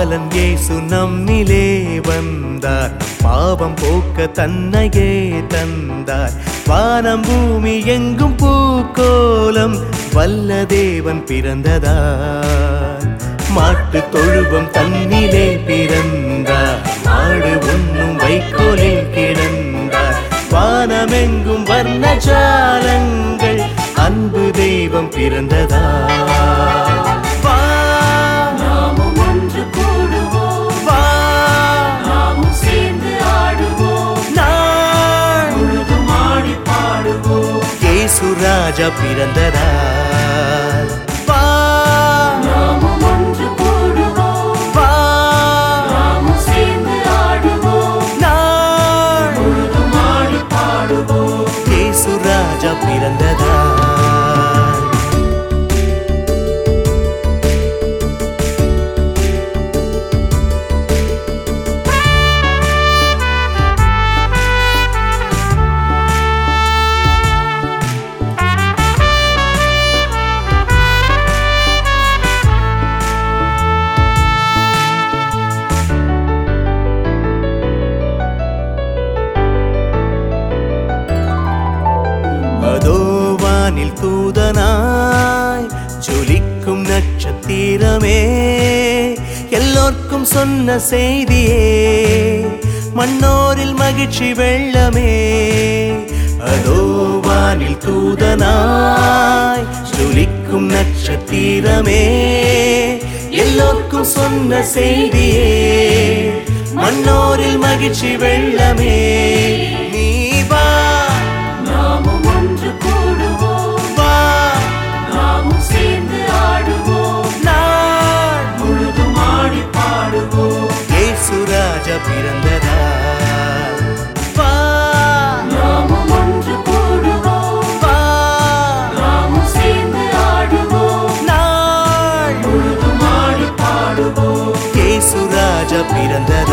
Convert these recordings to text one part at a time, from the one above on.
பாலன் இயேசு நம்மிலே வந்தார் பாவம் போக்க தன்னையே தந்தார் வானம் பூமி எங்கும் பூக்கோலம் வல்ல தேவன் பிறந்ததார் மாட்டு தொழுவம் தன்னிலே பிறந்தார் மாடு உண்ணும் வைக்கோலில் கிடந்தார் வானமெங்கும் வர்ணஜாலங்கள் அன்பு தெய்வம் பிறந்ததார் வா நாமும் ஒன்று கூடுவோம் வா நாமும் சேர்ந்து ஆடுவோம் நாள் முழுதும் ஆடி பாடுவோம் இயேசு ராஜா பிறந்ததார் வா நாமும் ஒன்று கூடுவோம் வா நாமும் சேர்ந்து ஆடுவோம் நாள் முழுதும் ஆடி பாடுவோம் இயேசு ராஜா பிறந்ததார் அதோ வானில் தூதனாய் ஜொலிக்கும் நட்சத்திரமே எல்லோர்க்கும் சொன்ன செய்தியே மன்னோரில் மகிழ்ச்சி வெள்ளமே அதோ வானில் தூதனாய் ஜொலிக்கும் நட்சத்திரமே எல்லோர்க்கும் சொன்ன செய்தியே மன்னோரில் மகிழ்ச்சி வெள்ளமே நீ வா நாமும் ஒன்று கூடுவோம் வா நாமும் சேர்ந்து ஆடுவோம் நாள் முழுதும் ஆடி பாடுவோம் இயேசு ராஜா பிறந்ததார் வா நாமும் ஒன்று கூடுவோம் வா நாமும் சேர்ந்து ஆடுவோம் நாள் முழுதும் ஆடி பாடுவோம் இயேசு ராஜா பிறந்ததார்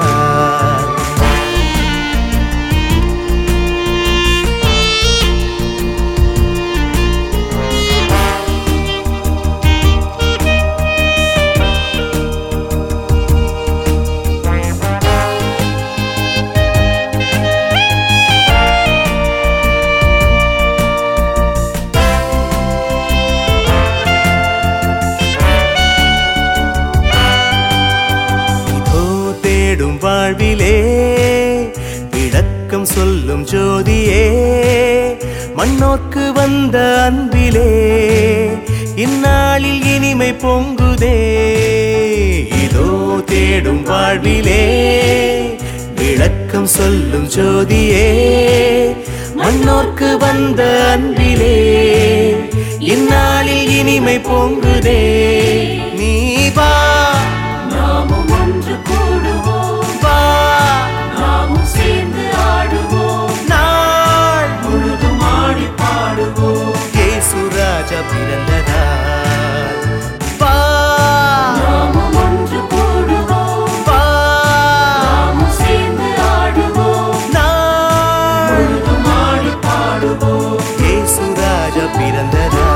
இதோ தேடும் வாழ்விலே விளக்கம் சொல்லும் ஜோதியே மண்ணோர்க்கு வந்த அன்பிலே இந்நாளில் இனிமை பொங்குதே இதோ தேடும் வாழ்விலே விளக்கம் சொல்லும் ஜோதியே மண்ணோர்க்கு வந்த அன்பிலே இந்நாளில் இனிமை பொங்குதே நீ வா நாமும் ஒன்று கூடுவோம் வா நாமும் சேர்ந்து ஆடுவோம் நாள் முழுதும் ஆடி பாடுவோம் இயேசு ராஜா பிறந்ததார் வா நாமும் ஒன்று கூடுவோம் வா நாமும் சேர்ந்து ஆடுவோம் நாள் முழுதும் ஆடி பாடுவோம் இயேசு ராஜா பிறந்ததார்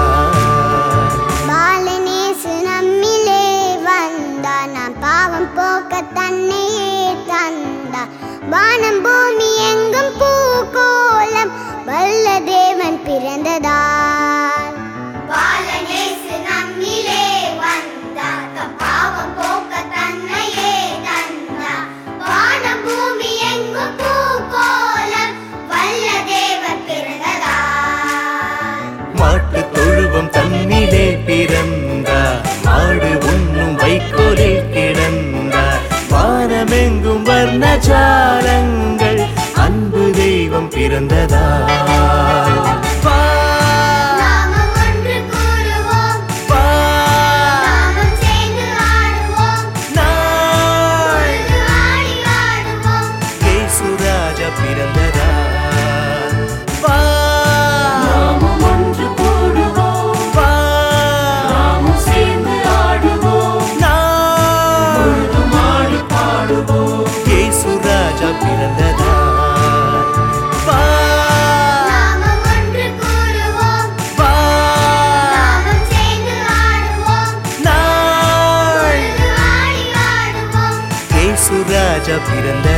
பாலனேசு நம்மிலே வந்தா நாம் பாவம் போக்க தன்னையே தந்தா வானம் பூமி எங்கும் பூகோளம் வல்ல தேவன் பிறந்ததார் பாலனேசு நம்மிலே வந்தா தம் பாவம் போக்க தன்னையே தந்தா வானம் பூமி எங்கும் பூகோளம் வல்ல தேவன் பிறந்ததார் மாட்டு தொழுவம் தன்னிலே பிறந்தார் மாடு உண்ணும் வைக்கோலில் கிடந்தார் வானமெங்கும் வர்ணஜாலங்கள் அன்பு தெய்வம் பிறந்ததார் வா நாமும் ஒன்று கூடுவோம் வா நாமும் சேர்ந்து ஆடுவோம் நாள் பொழுது ஆடி ஆடுவோம் இயேசு ராஜா பிறந்ததார் வா நாமும் ஒன்று கூடுவோம் வா நாமும் சேர்ந்து ஆடுவோம் நாள் ராஜா பிறந்த